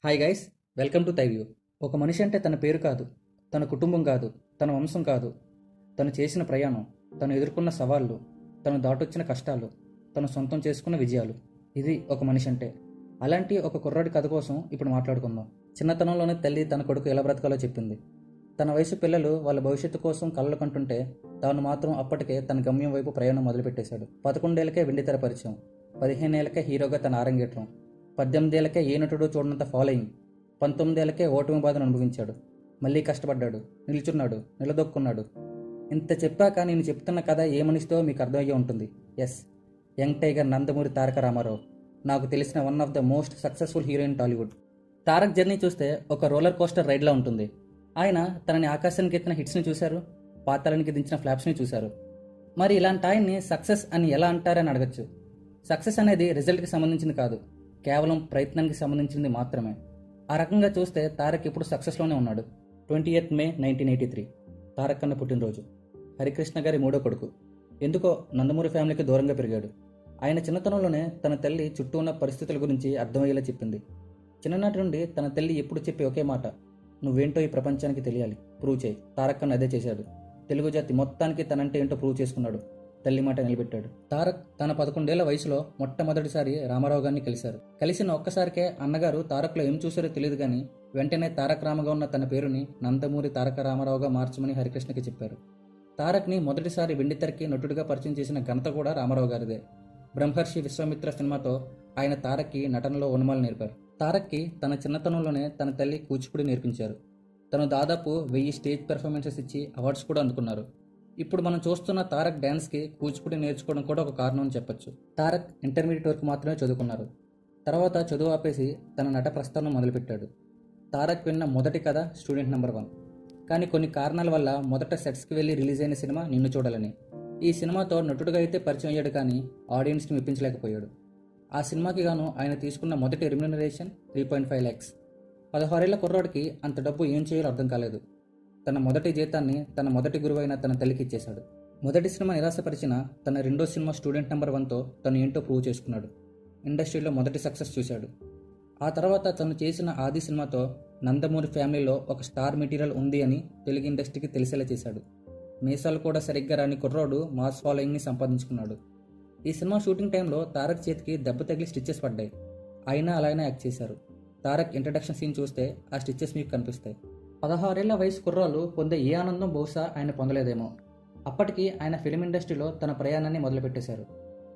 hi guys welcome to తైవ్యూ ఒక మనిషి అంటే తన పేరు కాదు తన కుటుంబం కాదు తన వంశం కాదు తను చేసిన ప్రయాణం తను ఎదుర్కొన్న సవాళ్ళు తను దాటొచ్చిన కష్టాలు తను సొంతం చేసుకున్న విజయాలు ఇది ఒక మనిషి అంటే అలాంటి ఒక కుర్రాడి కథ కోసం ఇప్పుడు మాట్లాడుకుందాం చిన్నతనంలోనే తల్లి తన కొడుకు ఎలా బ్రతకాలో చెప్పింది తన వయసు పిల్లలు వాళ్ళ భవిష్యత్తు కోసం కలలు కంటుంటే తాను మాత్రం అప్పటికే తన గమ్యం వైపు ప్రయాణం మొదలుపెట్టేశాడు పదకొండేళ్లకే వెండితెర పరిచయం పదిహేనేళ్లకే హీరోగా తన ఆరంగేట్రం పద్దెనిమిదేళ్లకే ఏ నటుడు చూడనంత ఫాలోయింగ్ పంతొమ్మిదేళ్లకే ఓటమి బాధను అనుభవించాడు మళ్ళీ కష్టపడ్డాడు నిల్చున్నాడు నిలదొక్కున్నాడు ఇంత చెప్పాక నేను చెప్తున్న కథ ఏ మనిషితో మీకు అర్థమయ్యే ఉంటుంది yes young tiger Nandamuri Taraka Ramarao నాకు తెలిసిన one of the most successful heroine Tollywood Tarak journey చూస్తే ఒక రోలర్ కోస్టర్ రైడ్లా ఉంటుంది ఆయన తనని ఆకాశానికి ఎత్తిన హిట్స్ని చూశారు పాతాళానికి దించిన ఫ్లాప్స్ని చూశారు మరి ఇలాంటి ఆయన్ని సక్సెస్ అని ఎలా అంటారని అడగచ్చు సక్సెస్ అనేది రిజల్ట్కి సంబంధించింది కాదు కేవలం ప్రయత్నానికి సంబంధించింది మాత్రమే ఆ రకంగా చూస్తే తారక్ ఇప్పుడు సక్సెస్లోనే ఉన్నాడు twenty eighth May nineteen eighty three Tarak కన్న పుట్టినరోజు హరికృష్ణ గారి మూడో కొడుకు ఎందుకో నందమూరి ఫ్యామిలీకి దూరంగా పెరిగాడు ఆయన చిన్నతనంలోనే తన తల్లి చుట్టూ ఉన్న పరిస్థితుల గురించి అర్థమయ్యేలా చెప్పింది చిన్ననాటి నుండి తన తల్లి ఎప్పుడు చెప్పే ఒకే మాట నువ్వేంటో ఈ ప్రపంచానికి తెలియాలి ప్రూవ్ చేయి తారక్ కన్న అదే చేశాడు తెలుగు జాతి మొత్తానికి తనంటే ఏంటో ప్రూవ్ చేసుకున్నాడు తల్లి మాట నిలబెట్టాడు తారక్ తన పదకొండేళ్ల వయసులో మొట్టమొదటిసారి రామారావు గారిని కలిశారు కలిసిన ఒక్కసారికే అన్నగారు తారక్లో ఏం చూసారో తెలియదు కానీ వెంటనే తారక్ రామగా ఉన్న తన పేరుని నందమూరి తారక రామారావుగా మార్చమని హరికృష్ణకి చెప్పారు తారక్ని మొదటిసారి వెండితెరకి నటుడిగా పరిచయం చేసిన ఘనత కూడా రామారావు గారిదే బ్రహ్మర్షి విశ్వామిత్ర సినిమాతో ఆయన తారక్కి నటనలో ఉన్మాలు నేర్పారు తారక్కి తన చిన్నతనంలోనే తన తల్లి కూచిపూడి నేర్పించారు తను దాదాపు వెయ్యి స్టేజ్ పెర్ఫార్మెన్సెస్ ఇచ్చి అవార్డ్స్ కూడా అందుకున్నారు ఇప్పుడు మనం చూస్తున్న తారక్ డ్యాన్స్కి కూచిపూడి నేర్చుకోవడం కూడా ఒక కారణం అని చెప్పొచ్చు తారక్ ఇంటర్మీడియట్ వరకు మాత్రమే చదువుకున్నారు తర్వాత చదువు ఆపేసి తన నట ప్రస్థానం మొదలుపెట్టాడు తారక్ విన్న మొదటి కథ స్టూడెంట్ నెంబర్ వన్ కానీ కొన్ని కారణాల వల్ల మొదట సెట్స్కి వెళ్ళి రిలీజ్ అయిన సినిమా నిన్ను చూడాలని ఈ సినిమాతో నటుడుగా అయితే పరిచయం అయ్యాడు కానీ ఆడియన్స్ని మెప్పించలేకపోయాడు ఆ సినిమాకి గాను ఆయన తీసుకున్న మొదటి remuneration three point five lakhs పదహారేళ్ల కుర్రాడికి అంత డబ్బు ఏం చేయాలో అర్థం కాలేదు తన మొదటి జీతాన్ని తన మొదటి గురువైన తన తల్లికి ఇచ్చేశాడు మొదటి సినిమా నిరాశపరిచిన తన రెండో సినిమా స్టూడెంట్ నెంబర్ వన్తో తను ఏంటో ప్రూవ్ చేసుకున్నాడు ఇండస్ట్రీలో మొదటి సక్సెస్ చూశాడు ఆ తర్వాత తను చేసిన ఆది సినిమాతో నందమూరి ఫ్యామిలీలో ఒక స్టార్ మెటీరియల్ ఉంది అని తెలుగు ఇండస్ట్రీకి తెలిసేలా చేశాడు మీసాలు కూడా సరిగ్గా రాని కుర్రాడు మాస్ ఫాలోయింగ్ని సంపాదించుకున్నాడు ఈ సినిమా షూటింగ్ టైంలో తారక్ చేతికి దెబ్బ తగిలి స్టిచ్చెస్ పడ్డాయి అయినా అలానే యాక్ట్ చేశారు తారక్ ఇంట్రడక్షన్ సీన్ చూస్తే ఆ స్టిచ్చెస్ మీకు కనిపిస్తాయి పదహారేళ్ల వయసు కుర్రాలు పొందే ఏ ఆనందం బహుశా ఆయన పొందలేదేమో అప్పటికి ఆయన ఫిలిం ఇండస్ట్రీలో తన ప్రయాణాన్ని మొదలుపెట్టేశారు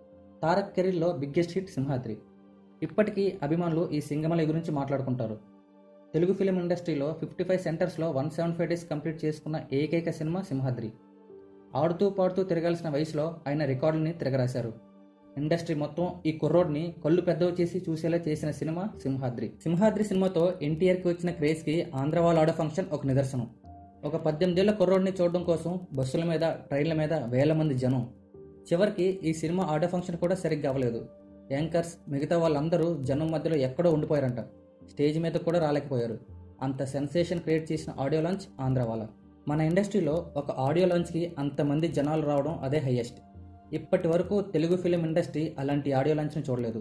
తారక్ కెరీర్లో బిగ్గెస్ట్ హిట్ సింహాద్రి ఇప్పటికీ అభిమానులు ఈ సింగమల గురించి మాట్లాడుకుంటారు తెలుగు ఫిలిం ఇండస్ట్రీలో ఫిఫ్టీ ఫైవ్ సెంటర్స్లో one seven five days complete చేసుకున్న ఏకైక సినిమా సింహాద్రి ఆడుతూ పాడుతూ తిరగాల్సిన వయసులో ఆయన రికార్డుని తిరగరాశారు ఇండస్ట్రీ మొత్తం ఈ కుర్రోడ్ని కళ్ళు పెద్దవి చేసి చూసేలా చేసిన సినిమా సింహాద్రి సింహాద్రి సినిమాతో ఎన్టీఆర్కి వచ్చిన క్రేజ్కి ఆంధ్ర వాళ్ళ ఆడ ఫంక్షన్ ఒక నిదర్శనం ఒక పద్దెనిమిదేళ్ల కుర్రోడ్ని చూడడం కోసం బస్సుల మీద ట్రైన్ల మీద వేల మంది జనం చివరికి ఈ సినిమా ఆడియో ఫంక్షన్ కూడా సరిగ్గా అవ్వలేదు యాంకర్స్ మిగతా వాళ్ళందరూ జనం మధ్యలో ఎక్కడో ఉండిపోయారంట స్టేజ్ మీద కూడా రాలేకపోయారు అంత సెన్సేషన్ క్రియేట్ చేసిన ఆడియో లాంచ్ ఆంధ్ర వాళ్ళ మన ఇండస్ట్రీలో ఒక ఆడియో లాంచ్కి అంతమంది జనాలు రావడం అదే హయ్యెస్ట్ ఇప్పటి వరకు తెలుగు ఫిలిం ఇండస్ట్రీ అలాంటి ఆడియో లాంచ్ని చూడలేదు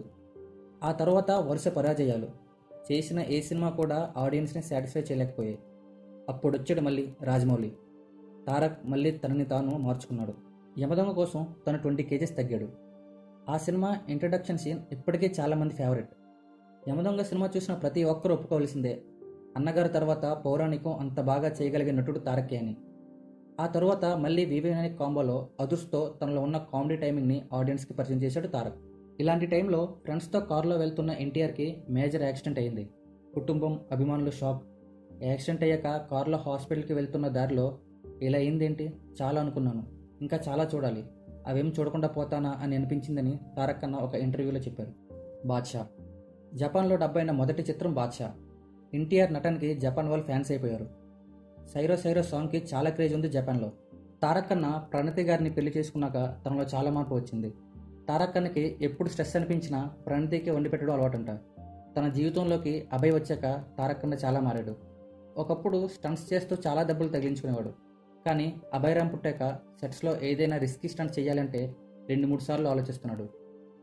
ఆ తర్వాత వరుస పరాజయాలు చేసిన ఏ సినిమా కూడా ఆడియన్స్ని సాటిస్ఫై చేయలేకపోయాయి అప్పుడు వచ్చాడు మళ్ళీ రాజమౌళి తారక్ మళ్ళీ తనని తాను మార్చుకున్నాడు యమదొంగ కోసం తను ట్వంటీ కేజెస్ తగ్గాడు ఆ సినిమా ఇంట్రడక్షన్ సీన్ ఇప్పటికీ చాలామంది ఫేవరెట్ యమదొంగ సినిమా చూసిన ప్రతి ఒక్కరూ ఒప్పుకోవాల్సిందే అన్నగారు తర్వాత పౌరాణికం అంత బాగా చేయగలిగే నటుడు తారకే అని ఆ తరువాత మళ్ళీ వివేనాయక్ కాంబోలో అదుర్స్తో తనలో ఉన్న కామెడీ టైమింగ్ని ఆడియన్స్కి పరిచయం చేశాడు తారక్ ఇలాంటి టైంలో ఫ్రెండ్స్తో కారులో వెళ్తున్న ఎన్టీఆర్కి మేజర్ యాక్సిడెంట్ అయింది కుటుంబం అభిమానులు షాక్ యాక్సిడెంట్ అయ్యాక కారులో హాస్పిటల్కి వెళ్తున్న దారిలో ఇలా అయిందేంటి చాలా అనుకున్నాను ఇంకా చాలా చూడాలి అవేం చూడకుండా పోతానా అని అనిపించిందని తారక్ అన్న ఒక ఇంటర్వ్యూలో చెప్పారు బాద్షా జపాన్లో డబ్బైన మొదటి చిత్రం బాద్షా ఎన్టీఆర్ నటనకి జపాన్ వాళ్ళు ఫ్యాన్స్ అయిపోయారు సైరో సైరో సాంగ్కి చాలా క్రేజ్ ఉంది జపాన్లో తారక్ అన్న ప్రణతి గారిని పెళ్లి చేసుకున్నాక తనలో చాలా మార్పు వచ్చింది తారక్ అన్నకి ఎప్పుడు స్ట్రెస్ అనిపించినా ప్రణతికి వండి పెట్టడం అలవాటుంట తన జీవితంలోకి అభయ్ వచ్చాక తారక్ అన్న చాలా మారాడు ఒకప్పుడు స్టంట్స్ చేస్తూ చాలా దెబ్బలు తగిలించుకునేవాడు కానీ అభయరామ్ పుట్టాక సెట్స్లో ఏదైనా రిస్కీ స్టంట్ చేయాలంటే రెండు మూడు సార్లు ఆలోచిస్తున్నాడు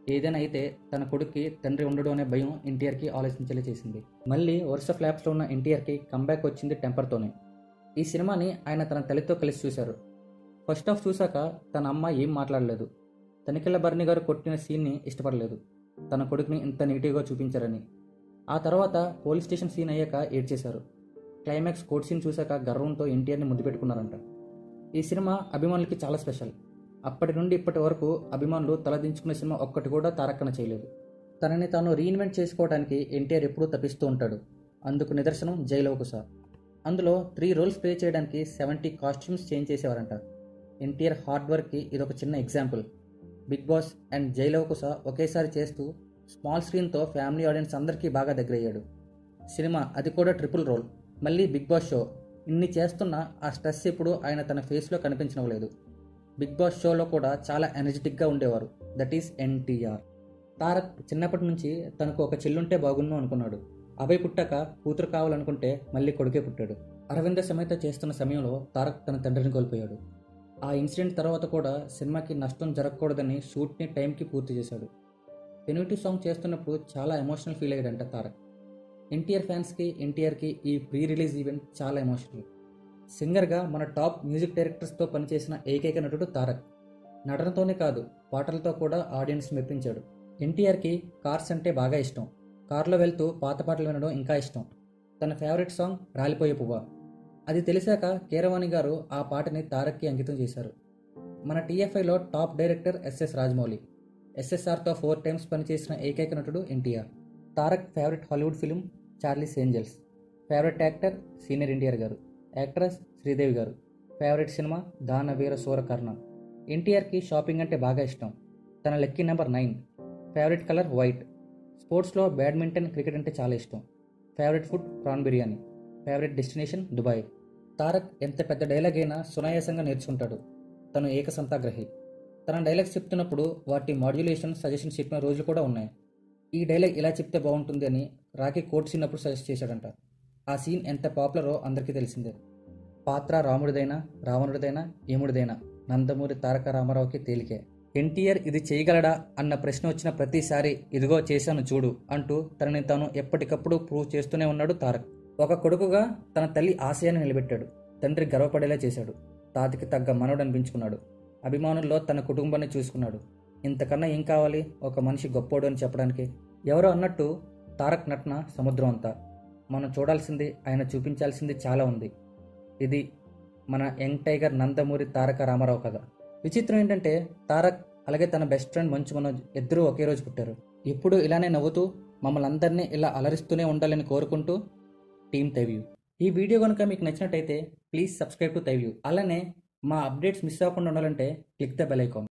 ఏదైనా అయితే తన కొడుక్కి తండ్రి ఉండడు అనే భయం ఎన్టీఆర్కి ఆలోచించేలా చేసింది మళ్ళీ వరుస ఫ్లాప్స్లో ఉన్న ఎన్టీఆర్కి కంబ్యాక్ వచ్చింది టెంపర్తోనే ఈ సినిమాని ఆయన తన తల్లితో కలిసి చూశారు ఫస్ట్ హాఫ్ చూశాక తన అమ్మ ఏం మాట్లాడలేదు తనికెళ్ళ భరణి గారు కొట్టిన సీన్ని ఇష్టపడలేదు తన కొడుకుని ఇంత నెగిటివ్గా చూపించారని ఆ తర్వాత పోలీస్ స్టేషన్ సీన్ అయ్యాక ఏడ్చేశారు క్లైమాక్స్ కోర్ట్ సీన్ చూశాక గర్వంతో ఎన్టీఆర్ని ముద్దు పెట్టుకున్నారంట ఈ సినిమా అభిమానులకి చాలా స్పెషల్ అప్పటి నుండి ఇప్పటి వరకు అభిమానులు తలదించుకునే సినిమా ఒక్కటి కూడా తారక్కన చేయలేదు తనని తాను రీఇన్వెంట్ చేసుకోవడానికి ఎన్టీఆర్ ఎప్పుడూ తప్పిస్తూ ఉంటాడు అందుకు నిదర్శనం జైలవకుశ అందులో త్రీ రోల్స్ ప్లే చేయడానికి సెవెంటీ కాస్ట్యూమ్స్ చేంజ్ చేసేవారంట ఎన్టీఆర్ హార్డ్ వర్క్కి ఇదొక చిన్న example big boss and Jai Lava Kusa ఒకేసారి చేస్తూ స్మాల్ స్క్రీన్తో ఫ్యామిలీ ఆడియన్స్ అందరికీ బాగా దగ్గరయ్యాడు సినిమా అది కూడా ట్రిపుల్ రోల్ మళ్ళీ బిగ్ బాస్ షో ఇన్ని చేస్తున్నా ఆ స్ట్రెస్ ఇప్పుడు ఆయన తన ఫేస్లో కనిపించడం లేదు బిగ్ బాస్ షోలో కూడా చాలా ఎనర్జెటిక్గా ఉండేవారు దట్ ఈస్ ఎన్టీఆర్ తారక్ చిన్నప్పటి నుంచి తనకు ఒక చెల్లుంటే బాగున్ను అనుకున్నాడు అభయ్ పుట్టాక కూతురు కావాలనుకుంటే మళ్ళీ కొడుకే పుట్టాడు అరవింద సమేత చేస్తున్న సమయంలో తారక్ తన తండ్రిని కోల్పోయాడు ఆ ఇన్సిడెంట్ తర్వాత కూడా సినిమాకి నష్టం జరగకూడదని షూట్ని టైంకి పూర్తి చేశాడు పెన్యూటీ సాంగ్ చేస్తున్నప్పుడు చాలా ఎమోషనల్ ఫీల్ అయ్యాడంట తారక్ ఎన్టీఆర్ ఫ్యాన్స్కి ఎన్టీఆర్కి ఈ ప్రీ రిలీజ్ ఈవెంట్ చాలా ఎమోషనల్ సింగర్గా మన టాప్ మ్యూజిక్ డైరెక్టర్స్తో పనిచేసిన ఏకైక నటుడు తారక్ నటనతోనే కాదు పాటలతో కూడా ఆడియన్స్ మెప్పించాడు ఎన్టీఆర్కి కార్స్ అంటే బాగా ఇష్టం కార్లో వెళ్తూ పాత పాటలు వినడం ఇంకా ఇష్టం తన ఫేవరెట్ సాంగ్ రాలిపోయే పువ్వ అది తెలిసాక కీరవాణి గారు ఆ పాటని తారక్కి అంకితం చేశారు మన టీఎఫ్ఐలో టాప్ డైరెక్టర్ ఎస్ఎస్ రాజమౌళి ఎస్ఎస్ఆర్తో ఫోర్ టైమ్స్ పనిచేసిన ఏకైక నటుడు NTR Tarak favourite Hollywood film Charlie's Angels favourite actor senior NTR garu actress Sridevi గారు ఫేవరెట్ సినిమా దానవీర సూరకర్ణ ఎన్టీఆర్కి షాపింగ్ అంటే బాగా ఇష్టం తన lucky number nine favourite colour white స్పోర్ట్స్లో బ్యాడ్మింటన్ క్రికెట్ అంటే చాలా ఇష్టం favourite food prawn biryani favourite destination Dubai Tarak ఎంత పెద్ద డైలాగ్ అయినా సునాయాసంగా నేర్చుకుంటాడు తను ఏకసంతాగ్రహి తన డైలాగ్స్ చెప్తున్నప్పుడు వాటి మాడ్యులేషన్ సజెషన్స్ చెప్పిన రోజులు కూడా ఉన్నాయి ఈ డైలాగ్ ఇలా చెప్తే బాగుంటుంది అని రాకీ కోర్ట్ సీన్ అప్పుడు సజెస్ట్ చేశాడంట ఆ సీన్ ఎంత పాపులరో అందరికీ తెలిసిందే పాత్ర రాముడిదైనా రావణుడిదైనా యముడిదైనా నందమూరి తారక రామారావుకి తేలికే ఎన్టీఆర్ ఇది చేయగలడా అన్న ప్రశ్న వచ్చిన ప్రతిసారి ఇదిగో చేశాను చూడు అంటూ తనని తాను ఎప్పటికప్పుడు ప్రూవ్ చేస్తూనే ఉన్నాడు తారక్ ఒక కొడుకుగా తన తల్లి ఆశయాన్ని నిలబెట్టాడు తండ్రి గర్వపడేలా చేశాడు తాతికి తగ్గ మనవడు అనిపించుకున్నాడు అభిమానుల్లో తన కుటుంబాన్ని చూసుకున్నాడు ఇంతకన్నా ఏం కావాలి ఒక మనిషి గొప్పోడు అని చెప్పడానికి ఎవరో అన్నట్టు తారక్ నటన సముద్రం అంతా మనం చూడాల్సింది ఆయన చూపించాల్సింది చాలా ఉంది ఇది మన యంగ్ టైగర్ నందమూరి తారక రామారావు కథ విచిత్రం ఏంటంటే తారక్ అలాగే తన బెస్ట్ ఫ్రెండ్ మంచు మనోజ్ ఇద్దరూ ఒకే రోజు పుట్టారు ఎప్పుడు ఇలానే నవ్వుతూ మమ్మల్ని అందరినీ ఇలా అలరిస్తూనే ఉండాలని కోరుకుంటూ టీమ్ తైవ్యూ ఈ వీడియో కనుక మీకు నచ్చినట్టయితే ప్లీజ్ సబ్స్క్రైబ్ టు తైవ్యూ అలానే మా అప్డేట్స్ మిస్ అవ్వకుండా ఉండాలంటే క్లిక్ ద బెల్ ఐకాన్